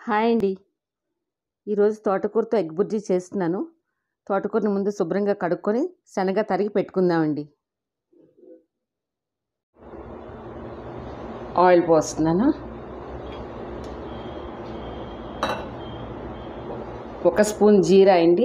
hi అండి ఈరోజు తోటకూరతో egg bhurji చేస్తున్నాను తోటకూరని ముందు శుభ్రంగా కడుక్కొని శనగ తరిగి పెట్టుకుందామండి ఆయిల్ పోస్తున్నాను ఒక స్పూన్ జీరా అండి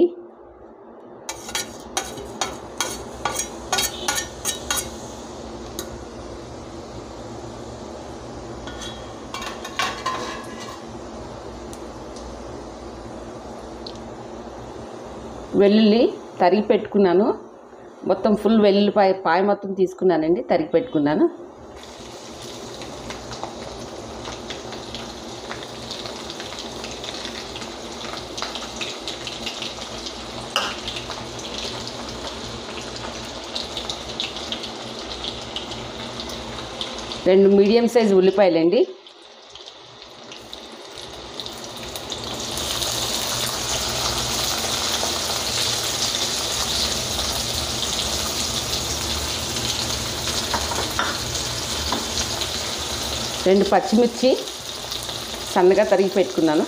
వెల్లుల్లి తరిగి పెట్టుకున్నాను మొత్తం ఫుల్ వెల్లుల్లిపాయ పాయ మొత్తం తీసుకున్నానండి తరిగి పెట్టుకున్నాను రెండు మీడియం సైజ్ ఉల్లిపాయలండి రెండు పచ్చిమిర్చి సన్నగా తరిగి పెట్టుకున్నాను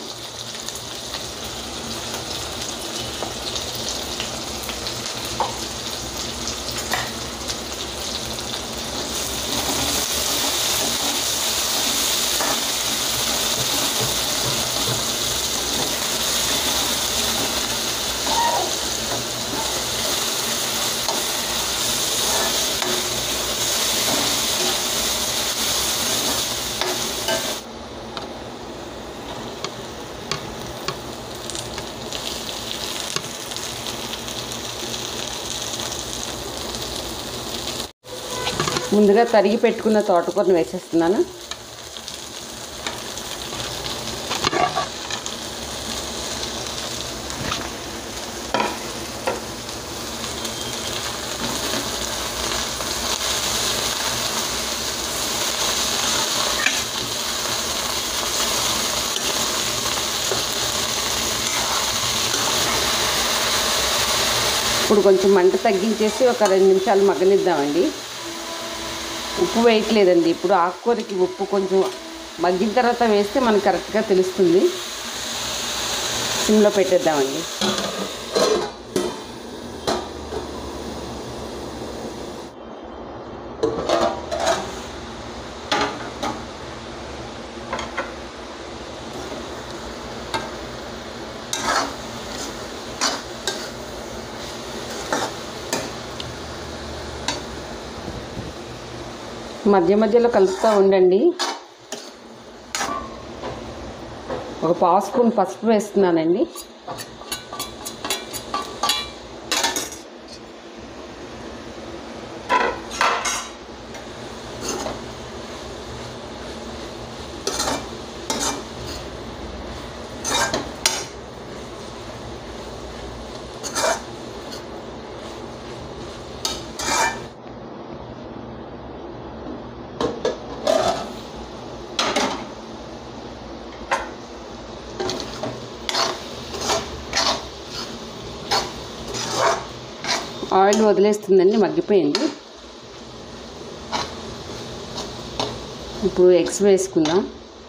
ముందుగా తరిగి పెట్టుకున్న తోటకూరను వేసేస్తున్నాను ఇప్పుడు కొంచెం మంట తగ్గించేసి ఒక రెండు నిమిషాలు మగ్గనిద్దామండి ఉప్పు వేయట్లేదండి ఇప్పుడు ఆకుకూరకి ఉప్పు కొంచెం మగ్గిన తర్వాత వేస్తే మనకు కరెక్ట్గా తెలుస్తుంది సిమ్లో పెట్టేద్దామండి మధ్య మధ్యలో కలుపుతూ ఉండండి ఒక పావు స్పూన్ పసుపు వేస్తున్నానండి ఆయిల్ వదిలేస్తుందండి మగ్గిపోయింది ఇప్పుడు ఎగ్స్ వేసుకుందాం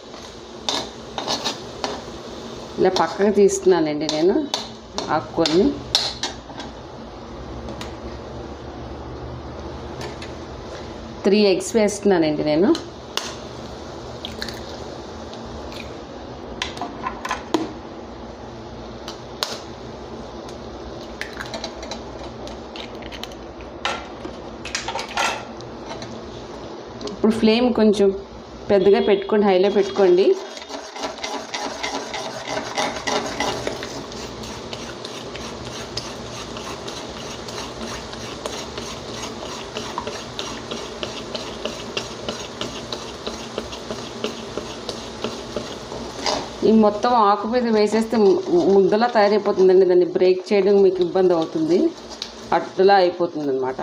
ఇలా పక్కకు తీస్తున్నానండి నేను ఆకుకూరని త్రీ ఎగ్స్ వేస్తున్నానండి నేను ఇప్పుడు ఫ్లేమ్ కొంచెం పెద్దగా పెట్టుకోండి హైలో పెట్టుకోండి ఈ మొత్తం ఆకు మీద వేసేస్తే ముద్దలా తయారైపోతుందండి దాన్ని బ్రేక్ చేయడం మీకు ఇబ్బంది అవుతుంది అట్లా అయిపోతుంది అనమాట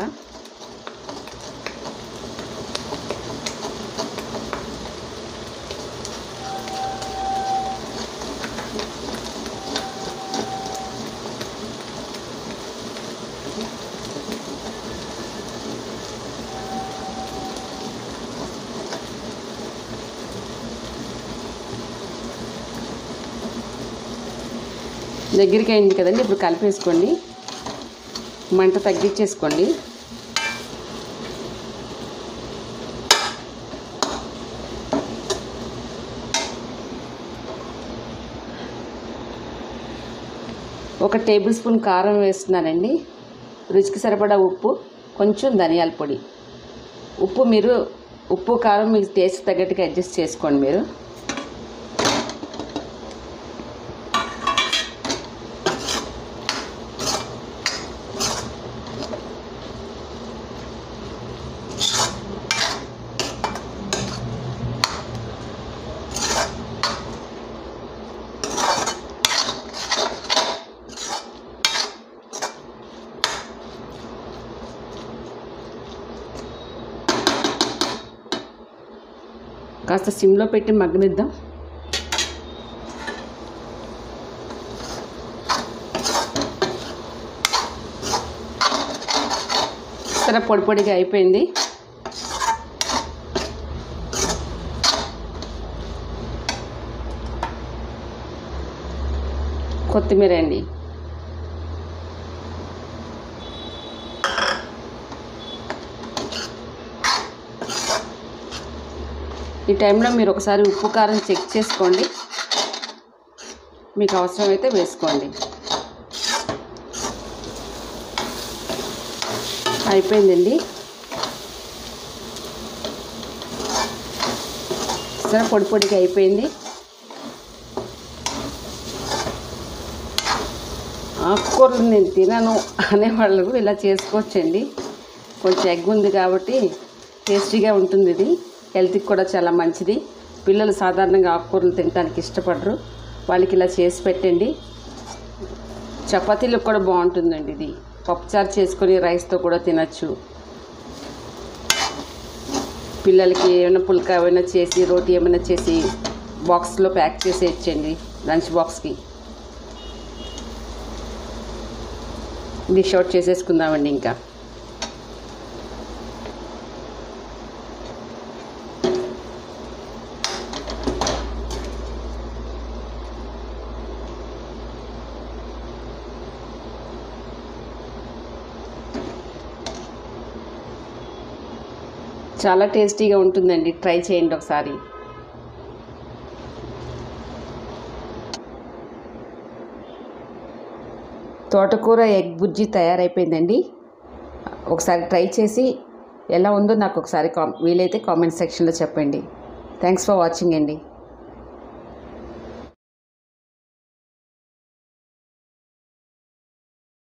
దగ్గరికి అయింది కదండి ఇప్పుడు కలిపేసుకోండి మంట తగ్గించేసుకోండి ఒక టేబుల్ స్పూన్ కారం వేస్తున్నానండి రుచికి సరిపడా ఉప్పు కొంచెం ధనియాల పొడి ఉప్పు మీరు ఉప్పు కారం మీకు టేస్ట్ తగ్గట్టుగా అడ్జస్ట్ చేసుకోండి మీరు కాస్త సిమ్లో పెట్టి మగ్గనిద్దాం సరే పొడి పొడిగా అయిపోయింది కొత్తిమీర అండి ఈ టైంలో మీరు ఒకసారి ఉప్పు కారం చెక్ చేసుకోండి మీకు అవసరమైతే వేసుకోండి అయిపోయిందండి సరే పొడి పొడిగా అయిపోయింది ఆకుకూరలు నేను తినను అనే వాళ్ళు కూడా ఇలా చేసుకోవచ్చండి కొంచెం ఎగ్ ఉంది కాబట్టి టేస్టీగా ఉంటుంది ఇది హెల్త్కి కూడా చాలా మంచిది పిల్లలు సాధారణంగా ఆకుకూరలు తినడానికి ఇష్టపడరు వాళ్ళకి ఇలా చేసి పెట్టండి చపాతీలకు కూడా బాగుంటుందండి ఇది పప్పుచారు చేసుకొని రైస్తో కూడా తినచ్చు పిల్లలకి ఏమైనా పుల్కా ఏమైనా చేసి రోటీ ఏమైనా చేసి బాక్స్లో ప్యాక్ చేసి ఇచ్చండి లంచ్ బాక్స్కి డిష్ అవుట్ చేసేసుకుందామండి ఇంకా చాలా టేస్టీగా ఉంటుందండి ట్రై చేయండి ఒకసారి తోటకూర ఎగ్ బుజ్జి తయారైపోయిందండి ఒకసారి ట్రై చేసి ఎలా ఉందో నాకు ఒకసారి కామ్ వీలైతే కామెంట్ సెక్షన్లో చెప్పండి థ్యాంక్స్ ఫర్ వాచింగ్ అండి